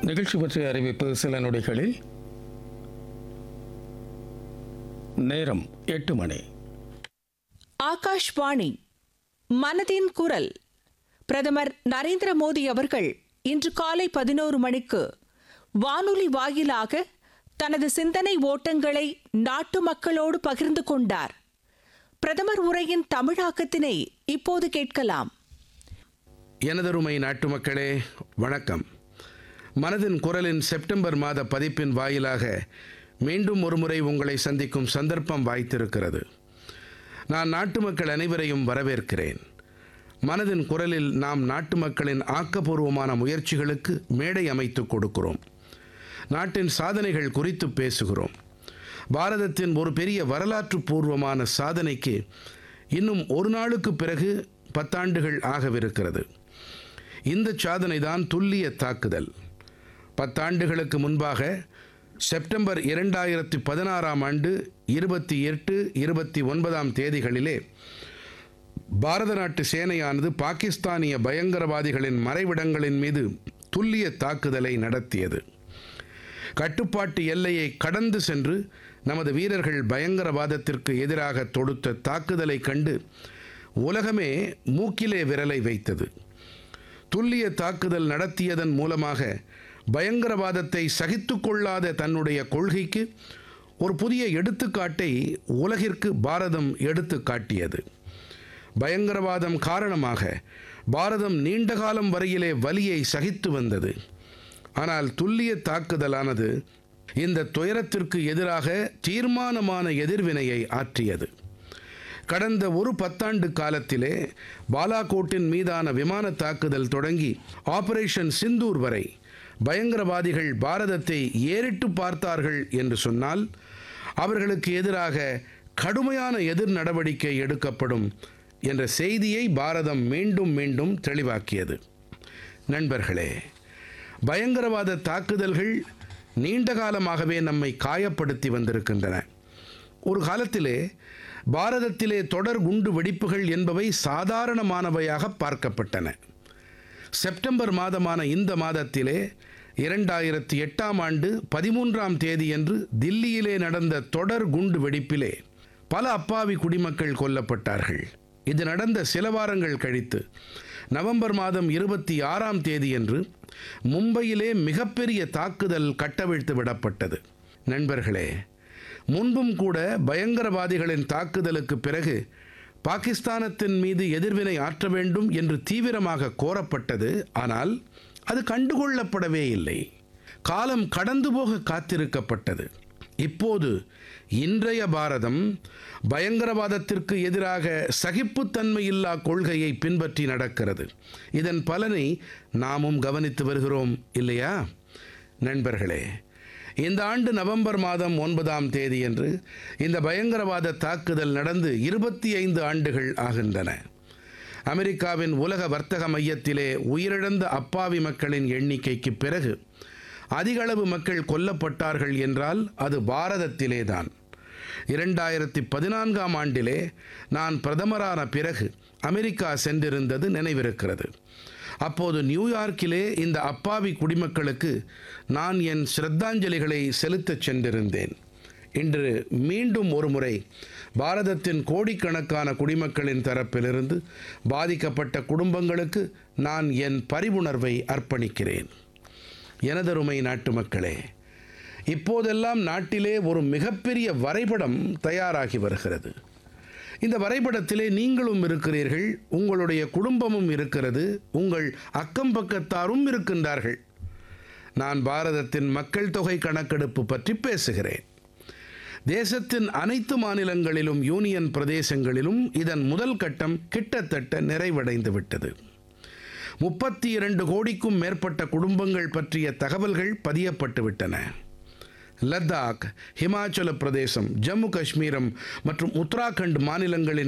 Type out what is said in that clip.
நிகழ்ச்சி பற்றிய அறிவிப்பு சில நொடிகளில் நேரம் எட்டு மணி ஆகாஷ்வாணி மனதின் குரல் பிரதமர் நரேந்திர மோடி அவர்கள் இன்று காலை பதினோரு மணிக்கு வானொலி வாயிலாக தனது சிந்தனை ஓட்டங்களை நாட்டு மக்களோடு பகிர்ந்து கொண்டார் பிரதமர் உரையின் தமிழாக்கத்தினை இப்போது கேட்கலாம் எனதருமை நாட்டு மக்களே வணக்கம் மனதின் குரலின் செப்டம்பர் மாத பதிப்பின் வாயிலாக மீண்டும் ஒருமுறை உங்களை சந்திக்கும் சந்தர்ப்பம் வாய்த்திருக்கிறது நான் நாட்டு மக்கள் அனைவரையும் வரவேற்கிறேன் மனதின் குரலில் நாம் நாட்டு மக்களின் ஆக்கப்பூர்வமான முயற்சிகளுக்கு மேடை அமைத்துக் கொடுக்கிறோம் நாட்டின் சாதனைகள் குறித்து பேசுகிறோம் பாரதத்தின் ஒரு பெரிய வரலாற்று பூர்வமான சாதனைக்கு இன்னும் ஒரு நாளுக்கு பிறகு பத்தாண்டுகள் ஆகவிருக்கிறது இந்த சாதனை தான் துல்லிய தாக்குதல் பத்தாண்டுகளுக்கு முன்பாக செப்டம்பர் இரண்டாயிரத்தி பதினாறாம் ஆண்டு இருபத்தி எட்டு இருபத்தி ஒன்பதாம் தேதிகளிலே பாரத நாட்டு சேனையானது பாகிஸ்தானிய பயங்கரவாதிகளின் மறைவிடங்களின் மீது துல்லிய தாக்குதலை நடத்தியது கட்டுப்பாட்டு எல்லையை கடந்து சென்று நமது வீரர்கள் பயங்கரவாதத்திற்கு எதிராக தொடுத்த தாக்குதலை கண்டு உலகமே மூக்கிலே விரலை வைத்தது துல்லிய தாக்குதல் நடத்தியதன் மூலமாக பயங்கரவாதத்தை சகித்து கொள்ளாத தன்னுடைய கொள்கைக்கு ஒரு புதிய எடுத்துக்காட்டை உலகிற்கு பாரதம் எடுத்து காட்டியது பயங்கரவாதம் காரணமாக பாரதம் நீண்ட காலம் வரையிலே வலியை சகித்து வந்தது ஆனால் துல்லிய தாக்குதலானது இந்த துயரத்திற்கு எதிராக தீர்மானமான எதிர்வினையை ஆற்றியது கடந்த ஒரு பத்தாண்டு காலத்திலே பாலாகோட்டின் மீதான விமான தாக்குதல் தொடங்கி ஆபரேஷன் சிந்தூர் வரை பயங்கரவாதிகள் பாரதத்தை ஏறிட்டு பார்த்தார்கள் என்று சொன்னால் அவர்களுக்கு எதிராக கடுமையான எதிர் நடவடிக்கை எடுக்கப்படும் என்ற செய்தியை பாரதம் மீண்டும் மீண்டும் தெளிவாக்கியது நண்பர்களே பயங்கரவாத தாக்குதல்கள் நீண்ட காலமாகவே நம்மை காயப்படுத்தி வந்திருக்கின்றன ஒரு காலத்திலே பாரதத்திலே தொடர் குண்டு வெடிப்புகள் என்பவை சாதாரணமானவையாக பார்க்கப்பட்டன செப்டம்பர் மாதமான இந்த மாதத்திலே இரண்டாயிரத்தி எட்டாம் ஆண்டு பதிமூன்றாம் தேதியன்று தில்லியிலே நடந்த தொடர் குண்டு வெடிப்பிலே பல அப்பாவி குடிமக்கள் கொல்லப்பட்டார்கள் இது நடந்த சில வாரங்கள் கழித்து நவம்பர் மாதம் இருபத்தி ஆறாம் தேதியன்று மும்பையிலே மிகப்பெரிய தாக்குதல் கட்டவிழ்த்து விடப்பட்டது நண்பர்களே முன்பும் கூட பயங்கரவாதிகளின் தாக்குதலுக்கு பிறகு பாகிஸ்தானத்தின் மீது எதிர்வினை ஆற்ற வேண்டும் என்று தீவிரமாக கோரப்பட்டது ஆனால் அது கண்டுகொள்ளப்படவே இல்லை காலம் கடந்து போக காத்திருக்கப்பட்டது இப்போது இன்றைய பாரதம் பயங்கரவாதத்திற்கு எதிராக சகிப்புத்தன்மையில்லா கொள்கையை பின்பற்றி நடக்கிறது இதன் பலனை நாமும் கவனித்து வருகிறோம் இல்லையா நண்பர்களே இந்த ஆண்டு நவம்பர் மாதம் ஒன்பதாம் தேதியன்று இந்த பயங்கரவாத தாக்குதல் நடந்து இருபத்தி ஐந்து ஆண்டுகள் ஆகின்றன அமெரிக்காவின் உலக வர்த்தக மையத்திலே உயிரிழந்த அப்பாவி மக்களின் எண்ணிக்கைக்கு பிறகு அதிகளவு மக்கள் கொல்லப்பட்டார்கள் என்றால் அது பாரதத்திலே தான் இரண்டாயிரத்தி பதினான்காம் ஆண்டிலே நான் பிரதமரான பிறகு அமெரிக்கா சென்றிருந்தது நினைவிருக்கிறது அப்போது நியூயார்க்கிலே இந்த அப்பாவி குடிமக்களுக்கு நான் என் ஸ்ரத்தாஞ்சலிகளை செலுத்தச் சென்றிருந்தேன் இன்று மீண்டும் ஒருமுறை பாரதத்தின் கோடிக்கணக்கான குடிமக்களின் தரப்பிலிருந்து பாதிக்கப்பட்ட குடும்பங்களுக்கு நான் என் பரிவுணர்வை அர்ப்பணிக்கிறேன் எனதருமை நாட்டு மக்களே இப்போதெல்லாம் நாட்டிலே ஒரு மிகப்பெரிய வரைபடம் தயாராகி வருகிறது இந்த வரைபடத்திலே நீங்களும் இருக்கிறீர்கள் உங்களுடைய குடும்பமும் இருக்கிறது உங்கள் அக்கம் பக்கத்தாரும் இருக்கின்றார்கள் நான் பாரதத்தின் மக்கள் தொகை கணக்கெடுப்பு பற்றி பேசுகிறேன் தேசத்தின் அனைத்து மாநிலங்களிலும் யூனியன் பிரதேசங்களிலும் இதன் முதல் கட்டம் கிட்டத்தட்ட நிறைவடைந்து விட்டது முப்பத்தி இரண்டு கோடிக்கும் மேற்பட்ட குடும்பங்கள் பற்றிய தகவல்கள் பதியப்பட்டு விட்டன லத்தாக் ஹிமாச்சல பிரதேசம் ஜம்மு காஷ்மீரம் மற்றும் உத்தராகண்ட் மாநிலங்களின்